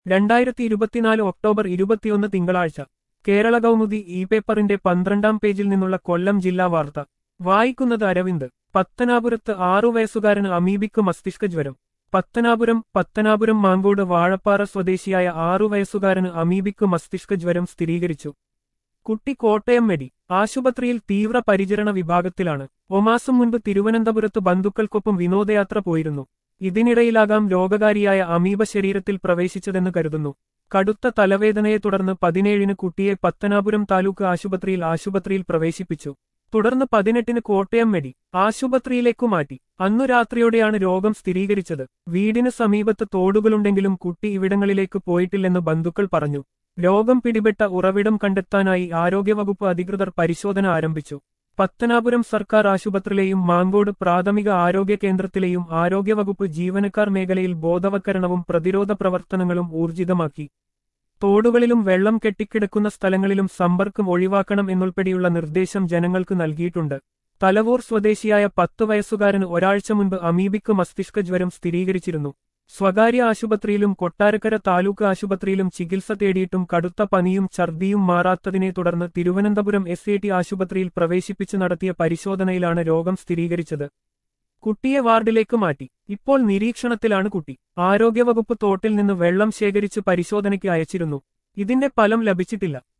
രണ്ടായിരത്തി ഇരുപത്തിനാല് ഒക്ടോബർ ഇരുപത്തിയൊന്ന് തിങ്കളാഴ്ച കേരള കൗമുദി ഇ പേപ്പറിന്റെ പന്ത്രണ്ടാം പേജിൽ നിന്നുള്ള കൊല്ലം ജില്ലാ വാർത്ത വായിക്കുന്നത് അരവിന്ദ് പത്തനാപുരത്ത് ആറു വയസ്സുകാരന് അമീബിക്ക് മസ്തിഷ്ക ജ്വരം പത്തനാപുരം പത്തനാപുരം മാങ്കോട് വാഴപ്പാറ സ്വദേശിയായ ആറു വയസ്സുകാരന് അമീബിക്ക് മസ്തിഷ്ക ജ്വരം സ്ഥിരീകരിച്ചു കുട്ടി കോട്ടയം മെഡി ആശുപത്രിയിൽ തീവ്ര പരിചരണ വിഭാഗത്തിലാണ് ഒമാസം മുൻപ് തിരുവനന്തപുരത്ത് ബന്ധുക്കൾക്കൊപ്പം വിനോദയാത്ര പോയിരുന്നു ഇതിനിടയിലാകാം രോഗകാരിയായ അമീബ ശരീരത്തിൽ പ്രവേശിച്ചതെന്ന് കരുതുന്നു കടുത്ത തലവേദനയെ തുടർന്ന് പതിനേഴിന് കുട്ടിയെ പത്തനാപുരം താലൂക്ക് ആശുപത്രിയിൽ ആശുപത്രിയിൽ പ്രവേശിപ്പിച്ചു തുടർന്ന് പതിനെട്ടിന് കോട്ടയം മെഡി ആശുപത്രിയിലേക്കു മാറ്റി അന്നു രാത്രിയോടെയാണ് രോഗം സ്ഥിരീകരിച്ചത് വീടിന് സമീപത്ത് തോടുകളുണ്ടെങ്കിലും കുട്ടി ഇവിടങ്ങളിലേക്ക് പോയിട്ടില്ലെന്ന് ബന്ധുക്കൾ പറഞ്ഞു രോഗം പിടിപെട്ട ഉറവിടം കണ്ടെത്താനായി ആരോഗ്യവകുപ്പ് അധികൃതർ പരിശോധന ആരംഭിച്ചു പത്തനാപുരം സർക്കാർ ആശുപത്രിയിലെയും മാങ്കോട് പ്രാഥമിക ആരോഗ്യ കേന്ദ്രത്തിലെയും ആരോഗ്യവകുപ്പ് ജീവനക്കാർ മേഖലയിൽ ബോധവൽക്കരണവും പ്രതിരോധ പ്രവർത്തനങ്ങളും ഊർജിതമാക്കി തോടുകളിലും വെള്ളം കെട്ടിക്കിടക്കുന്ന സ്ഥലങ്ങളിലും സമ്പർക്കം ഒഴിവാക്കണം എന്നുൾപ്പെടെയുള്ള നിർദ്ദേശം ജനങ്ങൾക്ക് നൽകിയിട്ടുണ്ട് തലവൂർ സ്വദേശിയായ പത്ത് വയസ്സുകാരന് ഒരാഴ്ച മുൻപ് അമീബിക്ക് മസ്തിഷ്ക ജ്വരം സ്ഥിരീകരിച്ചിരുന്നു സ്വകാര്യ ആശുപത്രിയിലും കൊട്ടാരക്കര താലൂക്ക് ആശുപത്രിയിലും ചികിത്സ തേടിയിട്ടും കടുത്ത പനിയും ഛർദിയും മാറാത്തതിനെ തുടർന്ന് തിരുവനന്തപുരം എസ് എ ടി ആശുപത്രിയിൽ പ്രവേശിപ്പിച്ച് നടത്തിയ പരിശോധനയിലാണ് രോഗം സ്ഥിരീകരിച്ചത് കുട്ടിയെ വാർഡിലേക്ക് മാറ്റി ഇപ്പോൾ നിരീക്ഷണത്തിലാണ് കുട്ടി ആരോഗ്യവകുപ്പ് തോട്ടിൽ നിന്ന് വെള്ളം ശേഖരിച്ച് പരിശോധനയ്ക്ക് അയച്ചിരുന്നു ഇതിന്റെ ഫലം ലഭിച്ചിട്ടില്ല